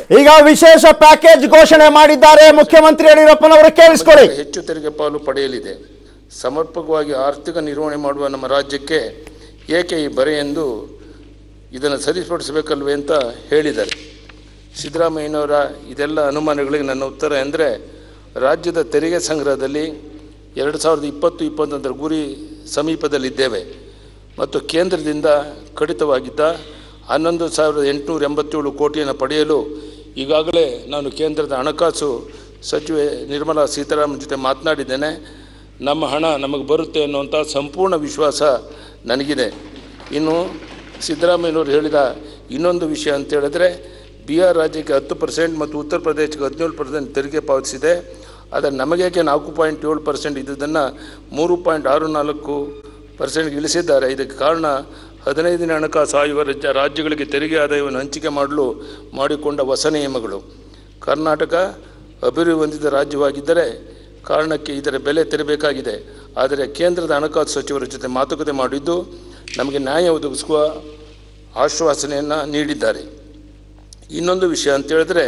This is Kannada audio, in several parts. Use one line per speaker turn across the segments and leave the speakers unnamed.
ಈಗ ವಿಶೇಷ ಪ್ಯಾಕೇಜ್ ಘೋಷಣೆ ಮಾಡಿದ್ದಾರೆ ಮುಖ್ಯಮಂತ್ರಿ ಯಡಿಯೂರಪ್ಪನವರು ಕೇಳಿಸ್ಕೊಳ್ಳಿ
ಹೆಚ್ಚು ತೆರಿಗೆ ಪಾಲು ಪಡೆಯಲಿದೆ ಸಮರ್ಪಕವಾಗಿ ಆರ್ಥಿಕ ನಿರ್ವಹಣೆ ಮಾಡುವ ನಮ್ಮ ರಾಜ್ಯಕ್ಕೆ ಏಕೆ ಈ ಬರೆ ಎಂದು ಇದನ್ನು ಸರಿಪಡಿಸಬೇಕಲ್ವೇ ಅಂತ ಹೇಳಿದ್ದಾರೆ ಸಿದ್ದರಾಮಯ್ಯನವರ ಇದೆಲ್ಲ ಅನುಮಾನಗಳಿಗೆ ನನ್ನ ಉತ್ತರ ಅಂದರೆ ರಾಜ್ಯದ ತೆರಿಗೆ ಸಂಗ್ರಹದಲ್ಲಿ ಎರಡು ಸಾವಿರದ ಇಪ್ಪತ್ತು ಇಪ್ಪತ್ತೊಂದರ ಗುರಿ ಸಮೀಪದಲ್ಲಿದ್ದೇವೆ ಮತ್ತು ಕೇಂದ್ರದಿಂದ ಕಡಿತವಾಗಿದ್ದ ಹನ್ನೊಂದು ಸಾವಿರದ ಎಂಟುನೂರ ಎಂಬತ್ತೇಳು ಕೋಟಿಯನ್ನು ಪಡೆಯಲು ಈಗಾಗಲೇ ನಾನು ಕೇಂದ್ರದ ಹಣಕಾಸು ಸಚಿವೆ ನಿರ್ಮಲಾ ಸೀತಾರಾಮನ್ ಜೊತೆ ಮಾತನಾಡಿದ್ದೇನೆ ನಮ್ಮ ಹಣ ನಮಗೆ ಬರುತ್ತೆ ಅನ್ನುವಂಥ ಸಂಪೂರ್ಣ ವಿಶ್ವಾಸ ನನಗಿದೆ ಇನ್ನು ಸಿದ್ದರಾಮಯ್ಯನವರು ಹೇಳಿದ ಇನ್ನೊಂದು ವಿಷಯ ಅಂತ ಹೇಳಿದ್ರೆ ಬಿಹಾರ್ ರಾಜ್ಯಕ್ಕೆ ಹತ್ತು ಪರ್ಸೆಂಟ್ ಮತ್ತು ಉತ್ತರ ಪ್ರದೇಶಕ್ಕೆ ಹದಿನೇಳು ಪರ್ಸೆಂಟ್ ತೆರಿಗೆ ಪಾವತಿಸಿದೆ ಆದರೆ ನಮಗೇಕೆ ನಾಲ್ಕು ಪಾಯಿಂಟ್ ಏಳು ಪರ್ಸೆಂಟ್ ಇದ್ದುದನ್ನು ಮೂರು ಪಾಯಿಂಟ್ ಆರು ನಾಲ್ಕು ಪರ್ಸೆಂಟ್ಗೆ ಇಳಿಸಿದ್ದಾರೆ ಇದಕ್ಕೆ ಕಾರಣ ಹದಿನೈದನೇ ಹಣಕಾಸು ಆಯುವ ರಾಜ್ಯ ರಾಜ್ಯಗಳಿಗೆ ತೆರಿಗೆ ಆದಾಯವನ್ನು ಹಂಚಿಕೆ ಮಾಡಲು ಮಾಡಿಕೊಂಡ ಹೊಸ ನಿಯಮಗಳು ಕರ್ನಾಟಕ ಅಭಿವೃದ್ಧಿ ಹೊಂದಿದ ರಾಜ್ಯವಾಗಿದ್ದರೆ ಕಾರಣಕ್ಕೆ ಇದರ ಬೆಲೆ ತೆರಬೇಕಾಗಿದೆ ಆದರೆ ಕೇಂದ್ರದ ಹಣಕಾಸು ಸಚಿವರ ಜೊತೆ ಮಾತುಕತೆ ಮಾಡಿದ್ದು ನಮಗೆ ನ್ಯಾಯ ಒದಗಿಸುವ ಆಶ್ವಾಸನೆಯನ್ನು ನೀಡಿದ್ದಾರೆ ಇನ್ನೊಂದು ವಿಷಯ ಅಂತ ಹೇಳಿದ್ರೆ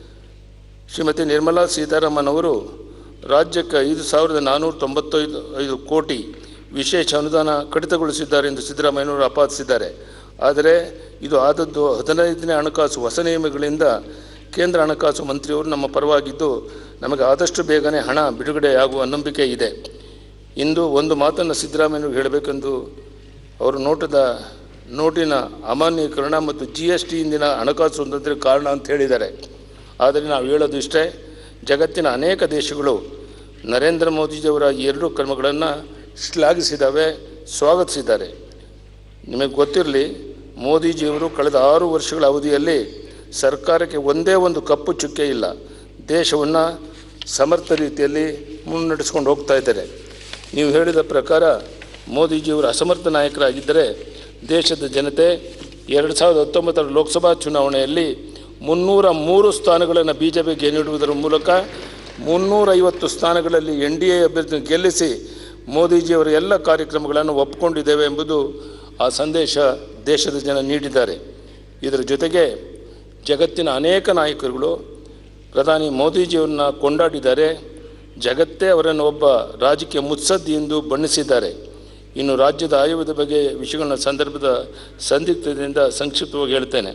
ಶ್ರೀಮತಿ ನಿರ್ಮಲಾ ಸೀತಾರಾಮನ್ ಅವರು ರಾಜ್ಯಕ್ಕೆ ಐದು ಸಾವಿರದ ನಾನ್ನೂರ ತೊಂಬತ್ತೈದು ಐದು ಕೋಟಿ ವಿಶೇಷ ಅನುದಾನ ಕಡಿತಗೊಳಿಸಿದ್ದಾರೆ ಎಂದು ಸಿದ್ದರಾಮಯ್ಯನವರು ಆಪಾದಿಸಿದ್ದಾರೆ ಆದರೆ ಇದು ಆದದ್ದು ಹದಿನೈದನೇ ಹಣಕಾಸು ಹೊಸ ನಿಯಮಗಳಿಂದ ಕೇಂದ್ರ ಹಣಕಾಸು ಮಂತ್ರಿಯವರು ನಮ್ಮ ಪರವಾಗಿದ್ದು ನಮಗೆ ಆದಷ್ಟು ಬೇಗನೆ ಹಣ ಬಿಡುಗಡೆಯಾಗುವ ನಂಬಿಕೆ ಇದೆ ಇಂದು ಒಂದು ಮಾತನ್ನು ಸಿದ್ದರಾಮಯ್ಯನವರು ಹೇಳಬೇಕೆಂದು ಅವರು ನೋಟದ ನೋಟಿನ ಅಮಾನ್ಯೀಕರಣ ಮತ್ತು ಜಿ ಎಸ್ ಟಿಯಿಂದಿನ ಹಣಕಾಸು ಹೊಂದಿದ್ರೆ ಕಾರಣ ಅಂತ ಹೇಳಿದ್ದಾರೆ ಆದರೆ ನಾವು ಹೇಳೋದು ಇಷ್ಟೇ ಜಗತ್ತಿನ ಅನೇಕ ದೇಶಗಳು ನರೇಂದ್ರ ಮೋದಿಜಿಯವರ ಈ ಎರಡು ಕ್ರಮಗಳನ್ನು ಶ್ಲಾಘಿಸಿದ್ದಾವೆ ಸ್ವಾಗತಿಸಿದ್ದಾರೆ ನಿಮಗೆ ಗೊತ್ತಿರಲಿ ಮೋದಿಜಿಯವರು ಕಳೆದ ಆರು ವರ್ಷಗಳ ಅವಧಿಯಲ್ಲಿ ಸರ್ಕಾರಕ್ಕೆ ಒಂದೇ ಒಂದು ಕಪ್ಪು ಚುಕ್ಕೆ ಇಲ್ಲ ದೇಶವನ್ನು ಸಮರ್ಥ ರೀತಿಯಲ್ಲಿ ಮುನ್ನಡೆಸ್ಕೊಂಡು ಹೋಗ್ತಾ ಇದ್ದಾರೆ ನೀವು ಹೇಳಿದ ಪ್ರಕಾರ ಮೋದಿಜಿಯವರು ಅಸಮರ್ಥ ನಾಯಕರಾಗಿದ್ದರೆ ದೇಶದ ಜನತೆ ಎರಡು ಸಾವಿರದ ಹತ್ತೊಂಬತ್ತರ ಲೋಕಸಭಾ ಚುನಾವಣೆಯಲ್ಲಿ ಮುನ್ನೂರ ಮೂರು ಸ್ಥಾನಗಳನ್ನು ಬಿ ಜೆ ಪಿಗೆ ನೀಡುವುದರ ಮೂಲಕ ಮುನ್ನೂರೈವತ್ತು ಸ್ಥಾನಗಳಲ್ಲಿ ಎನ್ ಡಿ ಎ ಅಭ್ಯರ್ಥಿ ಗೆಲ್ಲಿಸಿ ಮೋದಿಜಿಯವರ ಎಲ್ಲ ಕಾರ್ಯಕ್ರಮಗಳನ್ನು ಒಪ್ಪಿಕೊಂಡಿದ್ದೇವೆ ಎಂಬುದು ಆ ಸಂದೇಶ ದೇಶದ ಜನ ನೀಡಿದ್ದಾರೆ ಇದರ ಜೊತೆಗೆ ಜಗತ್ತಿನ ಅನೇಕ ನಾಯಕರುಗಳು ಪ್ರಧಾನಿ ಮೋದಿಜಿಯವರನ್ನ ಕೊಂಡಾಡಿದ್ದಾರೆ ಜಗತ್ತೇ ಅವರನ್ನು ಒಬ್ಬ ರಾಜಕೀಯ ಮುತ್ಸದ್ದಿ ಎಂದು ಬಣ್ಣಿಸಿದ್ದಾರೆ ಇನ್ನು ರಾಜ್ಯದ ಆಯೋಗದ ಬಗ್ಗೆ ವಿಷಯಗಳ ಸಂದರ್ಭದ ಸಂದಿಗ್ಧದಿಂದ ಸಂಕ್ಷಿಪ್ತವಾಗಿ ಹೇಳ್ತೇನೆ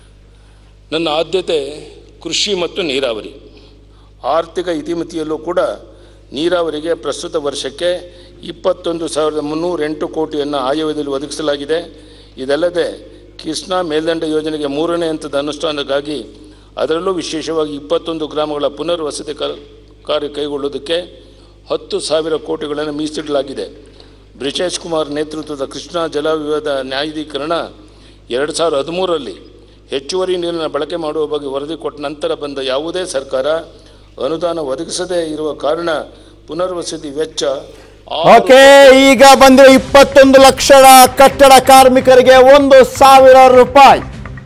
ನನ್ನ ಆದ್ಯತೆ ಕೃಷಿ ಮತ್ತು ನೀರಾವರಿ ಆರ್ಥಿಕ ಇತಿಮಿತಿಯಲ್ಲೂ ಕೂಡ ನೀರಾವರಿಗೆ ಪ್ರಸ್ತುತ ವರ್ಷಕ್ಕೆ ಇಪ್ಪತ್ತೊಂದು ಸಾವಿರದ ಮುನ್ನೂರ ಎಂಟು ಕೋಟಿಯನ್ನು ಆಯವ್ಯದಲ್ಲಿ ಒದಗಿಸಲಾಗಿದೆ ಇದಲ್ಲದೆ ಕೃಷ್ಣಾ ಮೇಲ್ದಂಡ ಯೋಜನೆಗೆ ಮೂರನೇ ಹಂತದ ಅನುಷ್ಠಾನಕ್ಕಾಗಿ ಅದರಲ್ಲೂ ವಿಶೇಷವಾಗಿ ಇಪ್ಪತ್ತೊಂದು ಗ್ರಾಮಗಳ ಪುನರ್ವಸತಿ ಕ- ಕಾರ್ಯ ಕೈಗೊಳ್ಳುವುದಕ್ಕೆ ಹತ್ತು ಸಾವಿರ ಕೋಟಿಗಳನ್ನು ಮೀಸಲಿಡಲಾಗಿದೆ ಬ್ರಿಜೇಶ್ ಕುಮಾರ್ ನೇತೃತ್ವದ ಕೃಷ್ಣಾ ಜಲ ವಿವಾದ ನ್ಯಾಯಾಧೀಕರಣ ಎರಡು ಸಾವಿರದ ಹದಿಮೂರರಲ್ಲಿ ಹೆಚ್ಚುವರಿ ನೀರಿನ ಬಳಕೆ ಮಾಡುವ ಬಗ್ಗೆ ವರದಿ ಕೊಟ್ಟ ನಂತರ ಬಂದ ಯಾವುದೇ ಸರ್ಕಾರ ಅನುದಾನ ಒದಗಿಸದೇ ಇರುವ ಕಾರಣ ಪುನರ್ವಸತಿ ವೆಚ್ಚ ಆರು
ಓಕೆ ಈಗ ಬಂದಿರೋ ಇಪ್ಪತ್ತೊಂದು ಲಕ್ಷದ ಕಟ್ಟಡ ಕಾರ್ಮಿಕರಿಗೆ ಒಂದು ಸಾವಿರ ರೂಪಾಯಿ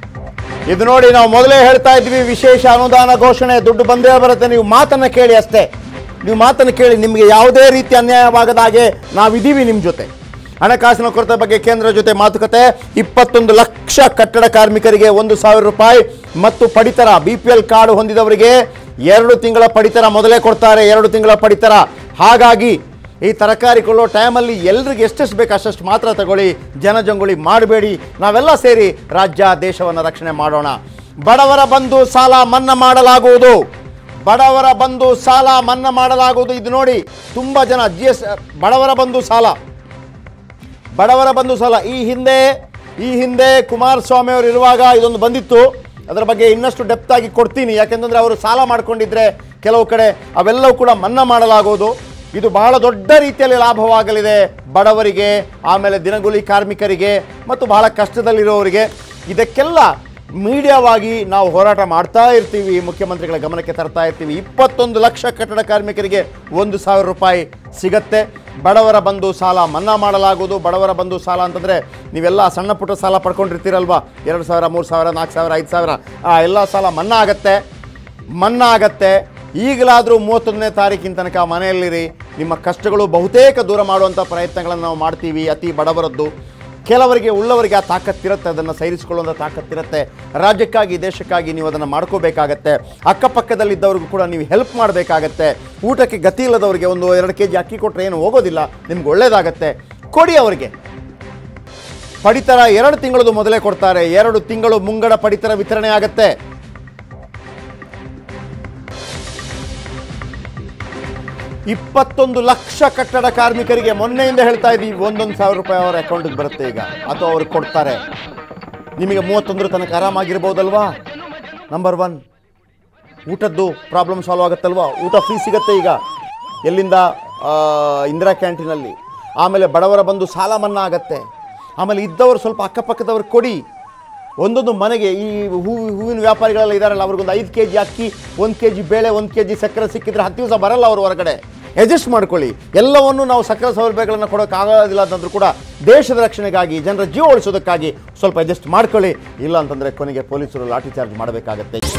ಇದು ನೋಡಿ ನಾವು ಮೊದಲೇ ಹೇಳ್ತಾ ಇದ್ವಿ ವಿಶೇಷ ಅನುದಾನ ಘೋಷಣೆ ದುಡ್ಡು ಬಂದೇ ಬರುತ್ತೆ ನೀವು ಮಾತನ್ನ ಕೇಳಿ ಅಷ್ಟೇ ನೀವು ಮಾತನ್ನು ಕೇಳಿ ನಿಮಗೆ ಯಾವುದೇ ರೀತಿ ಅನ್ಯಾಯವಾಗದ ಹಾಗೆ ನಾವಿದ್ದೀವಿ ನಿಮ್ಮ ಜೊತೆ ಹಣಕಾಸಿನ ಕೊರತೆ ಬಗ್ಗೆ ಕೇಂದ್ರ ಜೊತೆ ಮಾತುಕತೆ ಇಪ್ಪತ್ತೊಂದು ಲಕ್ಷ ಕಟ್ಟಡ ಕಾರ್ಮಿಕರಿಗೆ ಒಂದು ಸಾವಿರ ರೂಪಾಯಿ ಮತ್ತು ಪಡಿತರ ಬಿ ಪಿ ಎಲ್ ಕಾರ್ಡ್ ಹೊಂದಿದವರಿಗೆ ಎರಡು ತಿಂಗಳ ಪಡಿತರ ಮೊದಲೇ ಕೊಡ್ತಾರೆ ಎರಡು ತಿಂಗಳ ಪಡಿತರ ಹಾಗಾಗಿ ಈ ತರಕಾರಿ ಕೊಳ್ಳೋ ಟೈಮಲ್ಲಿ ಎಲ್ರಿಗೆ ಎಷ್ಟೆಷ್ಟು ಬೇಕು ಅಷ್ಟಷ್ಟು ಮಾತ್ರ ತಗೊಳ್ಳಿ ಜನಜಂಗುಳಿ ಮಾಡಬೇಡಿ ನಾವೆಲ್ಲ ಸೇರಿ ರಾಜ್ಯ ದೇಶವನ್ನು ರಕ್ಷಣೆ ಮಾಡೋಣ ಬಡವರ ಬಂಧು ಸಾಲ ಮನ್ನಾ ಮಾಡಲಾಗುವುದು ಬಡವರ ಬಂಧು ಸಾಲ ಮನ್ನಾ ಮಾಡಲಾಗುವುದು ಇದು ನೋಡಿ ತುಂಬ ಜನ ಜಿ ಎಸ್ ಬಡವರ ಬಂಧು ಸಾಲ ಬಡವರ ಬಂಧು ಸಾಲ ಈ ಹಿಂದೆ ಈ ಹಿಂದೆ ಕುಮಾರಸ್ವಾಮಿ ಅವರು ಇರುವಾಗ ಇದೊಂದು ಬಂದಿತ್ತು ಅದರ ಬಗ್ಗೆ ಇನ್ನಷ್ಟು ಡೆಪ್ತ್ ಆಗಿ ಕೊಡ್ತೀನಿ ಯಾಕೆಂತಂದ್ರೆ ಅವರು ಸಾಲ ಮಾಡ್ಕೊಂಡಿದ್ರೆ ಕೆಲವು ಕಡೆ ಅವೆಲ್ಲವೂ ಕೂಡ ಮನ್ನಾ ಮಾಡಲಾಗುವುದು ಇದು ಬಹಳ ದೊಡ್ಡ ರೀತಿಯಲ್ಲಿ ಲಾಭವಾಗಲಿದೆ ಬಡವರಿಗೆ ಆಮೇಲೆ ದಿನಗೂಲಿ ಕಾರ್ಮಿಕರಿಗೆ ಮತ್ತು ಬಹಳ ಕಷ್ಟದಲ್ಲಿರೋರಿಗೆ ಇದಕ್ಕೆಲ್ಲ ಮೀಡಿಯಾವಾಗಿ ನಾವು ಹೋರಾಟ ಮಾಡ್ತಾ ಇರ್ತೀವಿ ಮುಖ್ಯಮಂತ್ರಿಗಳ ಗಮನಕ್ಕೆ ತರ್ತಾ ಇರ್ತೀವಿ ಇಪ್ಪತ್ತೊಂದು ಲಕ್ಷ ಕಟ್ಟಡ ಕಾರ್ಮಿಕರಿಗೆ ಒಂದು ಸಾವಿರ ರೂಪಾಯಿ ಸಿಗತ್ತೆ ಬಡವರ ಬಂಧು ಸಾಲ ಮನ್ನಾ ಮಾಡಲಾಗುವುದು ಬಡವರ ಬಂಧು ಸಾಲ ಅಂತಂದರೆ ನೀವೆಲ್ಲ ಸಣ್ಣ ಪುಟ್ಟ ಸಾಲ ಪಡ್ಕೊಂಡಿರ್ತೀರಲ್ವಾ ಎರಡು ಸಾವಿರ ಮೂರು ಸಾವಿರ ನಾಲ್ಕು ಸಾವಿರ ಐದು ಸಾವಿರ ಆ ಎಲ್ಲ ಸಾಲ ಮನ್ನಾ ಆಗತ್ತೆ ಮನ್ನಾ ಆಗತ್ತೆ ಈಗಲಾದರೂ ಮೂವತ್ತೊಂದನೇ ತಾರೀಕಿನ ತನಕ ಮನೆಯಲ್ಲಿರಿ ನಿಮ್ಮ ಕಷ್ಟಗಳು ಬಹುತೇಕ ದೂರ ಮಾಡುವಂಥ ಪ್ರಯತ್ನಗಳನ್ನು ನಾವು ಮಾಡ್ತೀವಿ ಅತಿ ಬಡವರದ್ದು ಕೆಲವರಿಗೆ ಉಳ್ಳವರಿಗೆ ಆ ತಾಕತ್ತಿರುತ್ತೆ ಅದನ್ನು ಸೈರಿಸಿಕೊಳ್ಳುವಂಥ ತಾಕತ್ತಿರುತ್ತೆ ರಾಜ್ಯಕ್ಕಾಗಿ ದೇಶಕ್ಕಾಗಿ ನೀವು ಅದನ್ನು ಮಾಡ್ಕೋಬೇಕಾಗತ್ತೆ ಅಕ್ಕಪಕ್ಕದಲ್ಲಿದ್ದವ್ರಿಗೂ ಕೂಡ ನೀವು ಹೆಲ್ಪ್ ಮಾಡಬೇಕಾಗತ್ತೆ ಊಟಕ್ಕೆ ಗತಿ ಇಲ್ಲದವರಿಗೆ ಒಂದು ಎರಡು ಕೆ ಜಿ ಅಕ್ಕಿ ಕೊಟ್ಟರೆ ಏನು ಹೋಗೋದಿಲ್ಲ ನಿಮ್ಗೆ ಒಳ್ಳೇದಾಗತ್ತೆ ಕೊಡಿ ಅವರಿಗೆ ಪಡಿತರ ಎರಡು ತಿಂಗಳದು ಮೊದಲೇ ಕೊಡ್ತಾರೆ ಎರಡು ತಿಂಗಳು ಮುಂಗಡ ಪಡಿತರ ವಿತರಣೆ ಆಗತ್ತೆ ಇಪ್ಪತ್ತೊಂದು ಲಕ್ಷ ಕಟ್ಟಡ ಕಾರ್ಮಿಕರಿಗೆ ಮೊನ್ನೆಯಿಂದ ಹೇಳ್ತಾ ಇದ್ದೀವಿ ಒಂದೊಂದು ಸಾವಿರ ರೂಪಾಯಿ ಅವರ ಅಕೌಂಟಿಗೆ ಬರುತ್ತೆ ಈಗ ಅಥವಾ ಅವ್ರಿಗೆ ಕೊಡ್ತಾರೆ ನಿಮಗೆ ಮೂವತ್ತೊಂದರ ತನಕ ಆರಾಮಾಗಿರ್ಬೋದಲ್ವಾ ನಂಬರ್ ಒನ್ ಊಟದ್ದು ಪ್ರಾಬ್ಲಮ್ ಸಾಲ್ವ್ ಆಗುತ್ತಲ್ವಾ ಊಟ ಫ್ರೀ ಸಿಗುತ್ತೆ ಈಗ ಎಲ್ಲಿಂದ ಆ, ಇಂದಿರಾ ಕ್ಯಾಂಟೀನಲ್ಲಿ ಆಮೇಲೆ ಬಡವರ ಬಂದು ಸಾಲ ಮನ್ನಾ ಆಗತ್ತೆ ಆಮೇಲೆ ಇದ್ದವರು ಸ್ವಲ್ಪ ಅಕ್ಕಪಕ್ಕದವ್ರು ಕೊಡಿ ಒಂದೊಂದು ಮನೆಗೆ ಈ ಹೂ ಹೂವಿನ ವ್ಯಾಪಾರಿಗಳೆಲ್ಲ ಇದ್ದಾರಲ್ಲ ಅವ್ರಿಗೊಂದು ಐದು ಕೆ ಜಿ ಅಕ್ಕಿ ಒಂದು ಕೆ ಜಿ ಬೇಳೆ ಒಂದು ಕೆ ಜಿ ಸಕ್ಕರೆ ಸಿಕ್ಕಿದ್ರೆ ಹತ್ತು ದಿವಸ ಬರಲ್ಲ ಅವರು ಹೊರಗಡೆ ಅಡ್ಜಸ್ಟ್ ಮಾಡ್ಕೊಳ್ಳಿ ಎಲ್ಲವನ್ನು ನಾವು ಸಕ್ಕರೆ ಸೌಲಭ್ಯಗಳನ್ನು ಕೊಡೋಕ್ಕಾಗೋದಿಲ್ಲ ಅಂತಂದ್ರೂ ಕೂಡ ದೇಶದ ರಕ್ಷಣೆಗಾಗಿ ಜನರ ಜೀವ ಉಳಿಸೋದಕ್ಕಾಗಿ ಸ್ವಲ್ಪ ಅಡ್ಜಸ್ಟ್ ಮಾಡ್ಕೊಳ್ಳಿ ಇಲ್ಲ ಅಂತಂದರೆ ಕೊನೆಗೆ ಪೊಲೀಸರು ಲಾಠಿ ಚಾರ್ಜ್ ಮಾಡಬೇಕಾಗತ್ತೆ